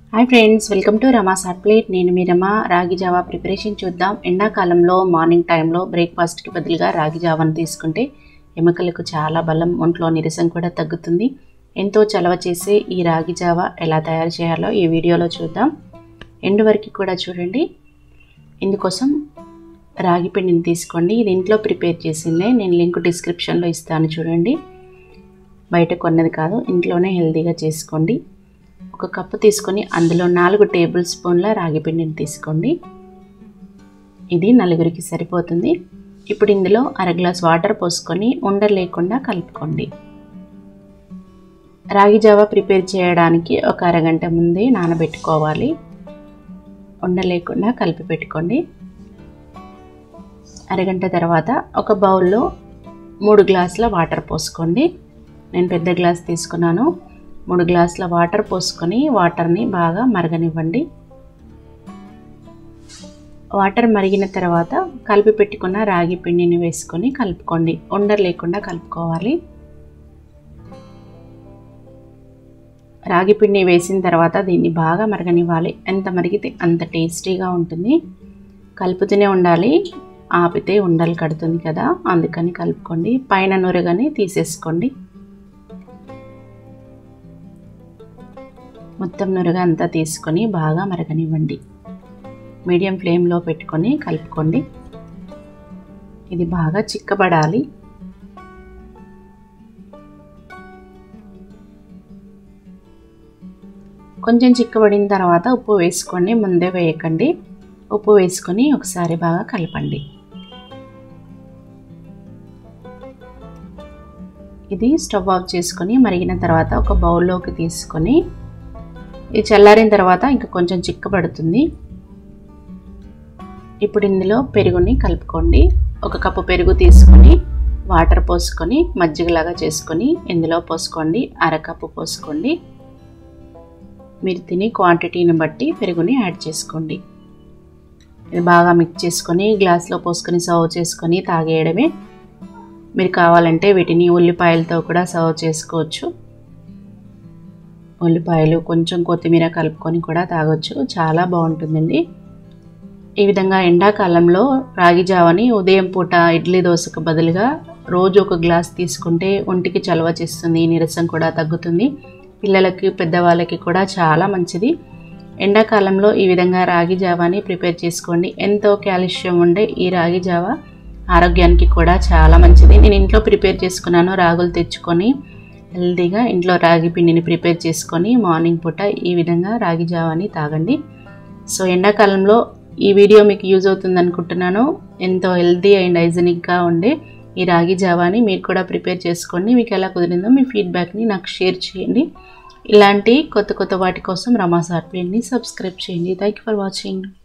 hi friends welcome to Rama సాట్ plate నేను మీ రమ రాగి జావా ప్రిపరేషన్ చూద్దాం ఎండాకాలంలో మార్నింగ్ టైంలో బ్రేక్ఫాస్ట్కి బదులుగా రాగి జావాను తీసుకుంటే ఎముకలకు చాలా బలం ఒంట్లో నీరసం కూడా తగ్గుతుంది ఎంతో చలవ చేసే ఈ రాగి జావా ఎలా తయారు చేయాలో ఈ వీడియోలో చూద్దాం ఎండు వరకు కూడా చూడండి ఇందుకోసం రాగి పిండిని తీసుకోండి ఇది ఇంట్లో ప్రిపేర్ చేసిందే నేను లింక్ డిస్క్రిప్షన్లో ఇస్తాను చూడండి బయట కొన్నది కాదు ఇంట్లోనే హెల్తీగా చేసుకోండి ఒక కప్పు తీసుకొని అందులో నాలుగు టేబుల్ స్పూన్ల రాగి పిండిని తీసుకోండి ఇది నలుగురికి సరిపోతుంది ఇప్పుడు ఇందులో అర గ్లాస్ వాటర్ పోసుకొని ఉండలు లేకుండా కలుపుకోండి రాగి జావా ప్రిపేర్ చేయడానికి ఒక అరగంట ముందే నానబెట్టుకోవాలి ఉండ లేకుండా కలిపి పెట్టుకోండి అరగంట తర్వాత ఒక బౌల్లో మూడు గ్లాసుల వాటర్ పోసుకోండి నేను పెద్ద గ్లాస్ తీసుకున్నాను మూడు గ్లాసుల వాటర్ పోసుకొని వాటర్ని బాగా మరగనివ్వండి వాటర్ మరిగిన తర్వాత కలిపి పెట్టుకున్న రాగి పిండిని వేసుకొని కలుపుకోండి ఉండలు లేకుండా కలుపుకోవాలి రాగి పిండి వేసిన తర్వాత దీన్ని బాగా మరగనివ్వాలి ఎంత మరిగితే అంత టేస్టీగా ఉంటుంది కలుపుతూనే ఉండాలి ఆపితే ఉండలు కడుతుంది కదా అందుకని కలుపుకోండి పైన నొరగని తీసేసుకోండి మొత్తం నురగ అంతా తీసుకొని బాగా మరగనివ్వండి మీడియం ఫ్లేమ్లో పెట్టుకొని కలుపుకోండి ఇది బాగా చిక్కబడాలి కొంచెం చిక్కబడిన తర్వాత ఉప్పు వేసుకోండి ముందే వేయకండి ఉప్పు వేసుకొని ఒకసారి బాగా కలపండి ఇది స్టవ్ ఆఫ్ చేసుకొని మరిగిన తర్వాత ఒక బౌల్లోకి తీసుకొని ఇది చల్లారిన తర్వాత ఇంకా కొంచెం చిక్కబడుతుంది ఇప్పుడు ఇందులో పెరుగుని కలుపుకోండి ఒక కప్పు పెరుగు తీసుకొని వాటర్ పోసుకొని మజ్జిగలాగా చేసుకొని ఇందులో పోసుకోండి అరకప్పు పోసుకోండి మీరు తినే క్వాంటిటీని బట్టి పెరుగుని యాడ్ చేసుకోండి ఇది బాగా మిక్స్ చేసుకొని గ్లాస్లో పోసుకొని సర్వ్ చేసుకొని తాగేయడమే మీరు కావాలంటే వీటిని ఉల్లిపాయలతో కూడా సర్వ్ చేసుకోవచ్చు ఉల్లిపాయలు కొంచెం కొత్తిమీర కలుపుకొని కూడా తాగొచ్చు చాలా బాగుంటుందండి ఈ విధంగా ఎండాకాలంలో రాగి జావని ఉదయం పూట ఇడ్లీ దోశకు బదులుగా రోజు ఒక గ్లాస్ తీసుకుంటే ఒంటికి చలవ చేస్తుంది నీరసం కూడా తగ్గుతుంది పిల్లలకి పెద్దవాళ్ళకి కూడా చాలా మంచిది ఎండాకాలంలో ఈ విధంగా రాగి జావాని ప్రిపేర్ చేసుకోండి ఎంతో కాల్షియం ఉండే ఈ రాగి జావా ఆరోగ్యానికి కూడా చాలా మంచిది నేను ఇంట్లో ప్రిపేర్ చేసుకున్నాను రాగులు తెచ్చుకొని హెల్తీగా ఇంట్లో రాగి పిండిని ప్రిపేర్ చేసుకొని మార్నింగ్ పూట ఈ విధంగా రాగి జావాని తాగండి సో ఎండాకాలంలో ఈ వీడియో మీకు యూజ్ అవుతుంది అనుకుంటున్నాను ఎంతో హెల్తీ అండ్ హైజెనిక్గా ఉండే ఈ రాగి జావాని మీరు కూడా ప్రిపేర్ చేసుకోండి మీకు ఎలా కుదిరిందో మీ ఫీడ్బ్యాక్ని నాకు షేర్ చేయండి ఇలాంటి కొత్త కొత్త వాటి కోసం రమా సార్ ప్లేన్ని సబ్స్క్రైబ్ చేయండి థ్యాంక్ యూ ఫర్ వాచింగ్